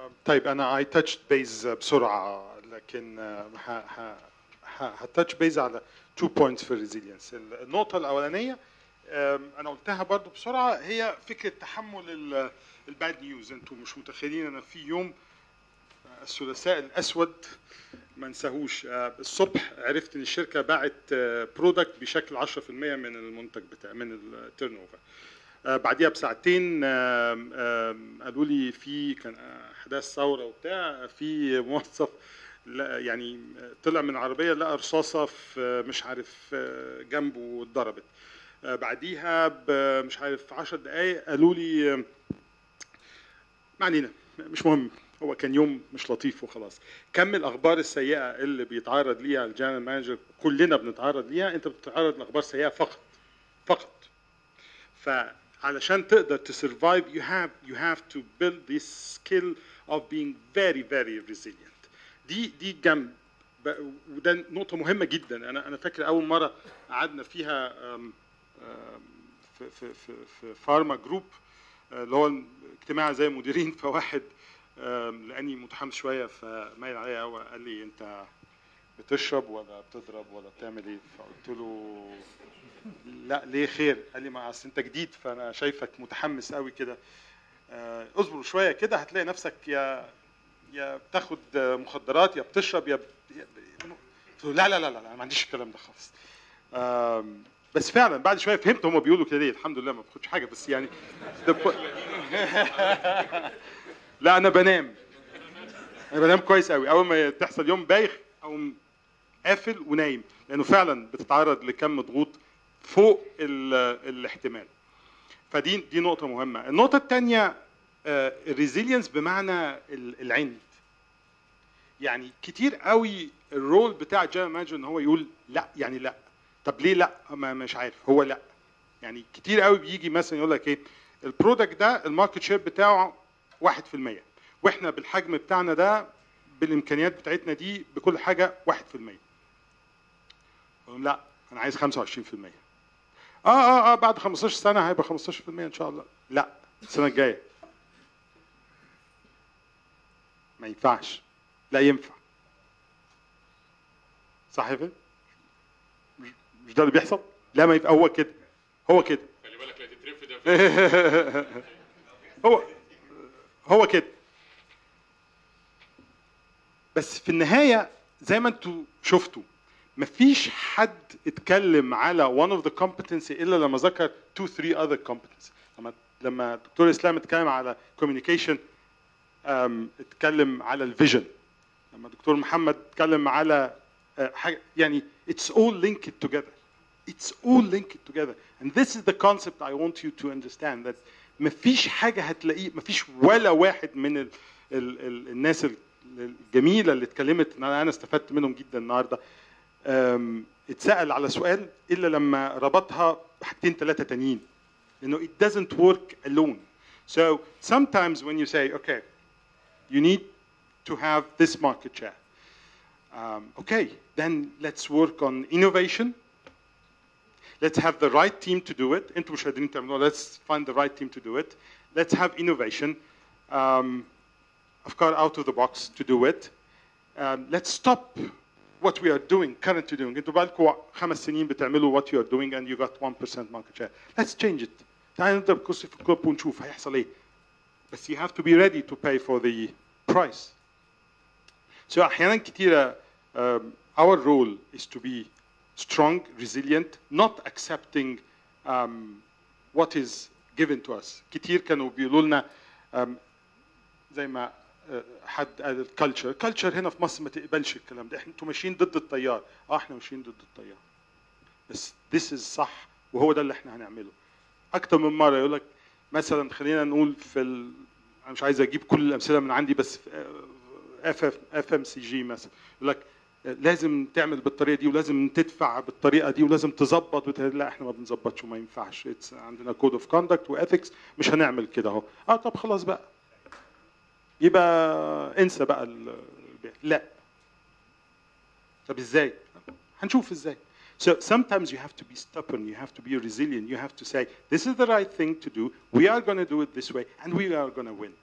طيب انا اي تاتش بيز بسرعه لكن هتاتش بيز على تو بوينتس في الريزيلينس النقطه الاولانيه أم، انا قلتها برضو بسرعه هي فكره تحمل الباد نيوز انتوا مش متخيلين انا في يوم آه، الثلاثاء الاسود ما انساهوش آه، الصبح عرفت ان الشركه باعت برودكت بشكل 10% من المنتج بتاع من التيرن اوفر آه، بعديها بساعتين آم، آم، قالوا لي في كان احداث ثوره وبتاع في موظف لا يعني طلع من العربيه لقى رصاصه في مش عارف آه، جنبه واتضربت آه، بعديها ب- مش عارف 10 دقائق قالوا لي آم، ما علينا مش مهم هو كان يوم مش لطيف وخلاص كم الاخبار السيئه اللي بيتعرض ليها الجنرال مانجر كلنا بنتعرض ليها انت بتتعرض لاخبار سيئه فقط فقط فعلشان تقدر تسرفايف you have you have to build this skill of being very very resilient دي دي جنب ب- وده نقطة مهمة جدا أنا أنا فاكر أول مرة قعدنا فيها أم، أم، في في في في فارما جروب آه، اللي هو اجتماع زي مديرين فواحد آم، لاني متحمس شويه فمايل عليا قوي قال لي انت بتشرب ولا بتضرب ولا بتعمل ايه فقلت له لا ليه خير قال لي ما اصل انت جديد فانا شايفك متحمس قوي كده آه، اصبر شويه كده هتلاقي نفسك يا يا بتاخد آه، مخدرات يا بتشرب يا, ب... يا ب... قلت له لا لا لا لا انا ما عنديش الكلام ده خالص آم، بس فعلا بعد شويه فهمت هم بيقولوا كده ليه الحمد لله ما باخدش حاجه بس يعني ده ب... لا انا بنام انا بنام كويس قوي اول ما تحصل يوم بايخ اقوم قافل ونايم لانه فعلا بتتعرض لكم ضغوط فوق ال... الاحتمال فدي دي نقطه مهمه النقطه الثانيه الريزيلينس بمعنى ال- العند يعني كتير قوي الرول بتاع الجنرال مانجر ان هو يقول لا يعني لا طب ليه لا ما مش عارف هو لا يعني كتير قوي بيجي مثلا يقول لك ايه البرودكت ده الماركت شير بتاعه 1% واحنا بالحجم بتاعنا ده بالامكانيات بتاعتنا دي بكل حاجه 1% أقول لهم لا انا عايز 25% اه اه اه بعد 15 سنه هيبقى 15% ان شاء الله لا السنه الجايه ما ينفعش لا ينفع صح يا فندم؟ مش مش ده اللي بيحصل؟ لا ما ينفع هو كده هو كده خلي بالك لا تترفد هو هو كده بس في النهايه زي ما انتوا شفتوا مفيش حد اتكلم على one of the competency الا لما ذكر two three other competency لما لما دكتور اسلام اتكلم على communication أم، اتكلم على الفيجن لما دكتور محمد اتكلم على آه، حاجه يعني it's all linked together it's all linked together and this is the concept I want you to understand that مفيش حاجه هتلاقيه مفيش ولا واحد من ال ال ال الناس ال- الجميله اللي اتكلمت إن انا أنا استفدت منهم جدا النهارده أم، اتسال على سؤال الا لما ربطها بحاجتين ثلاثه تانيين لانه it doesn't work alone so sometimes when you say okay you need to have this market share um, okay then let's work on innovation let's have the right team to do it انتوا مش قادرين تعملوها let's find the right team to do it let's have innovation um, افكار out of the box to do it um, let's stop what we are doing currently doing انتوا بقالكم خمس سنين بتعملوا what you are doing and you got 1% market share let's change it تعالى نضرب كرسي في الكلوب ونشوف هيحصل ايه بس you have to be ready to pay for the price so احيانا كتيره um, our role is to be strong resilient not accepting um, what is given to us كتير كانوا بيقولوا لنا um, زي ما آه، حد قال الكالتشر الكالتشر هنا في مصر ما تقبلش الكلام ده احنا انتوا ماشيين ضد التيار اه احنا ماشيين ضد التيار بس this is صح وهو ده اللي احنا هنعمله اكتر من مره يقول لك مثلا خلينا نقول في ال... انا مش عايز اجيب كل الامثله من عندي بس اف اف اف ام سي جي مثلا يقول لك آه، لازم تعمل بالطريقه دي ولازم تدفع بالطريقه دي ولازم تظبط وت... لا احنا ما بنظبطش وما ينفعش It's عندنا كود اوف كوندكت واثكس مش هنعمل كده اهو اه طب خلاص بقى يبقى انسى بقى ال- البيع لا طب ازاي هنشوف ازاي So sometimes you have to be stubborn, you have to be resilient, you have to say, this is the right thing to do, we are going to do it this way, and we are going to win.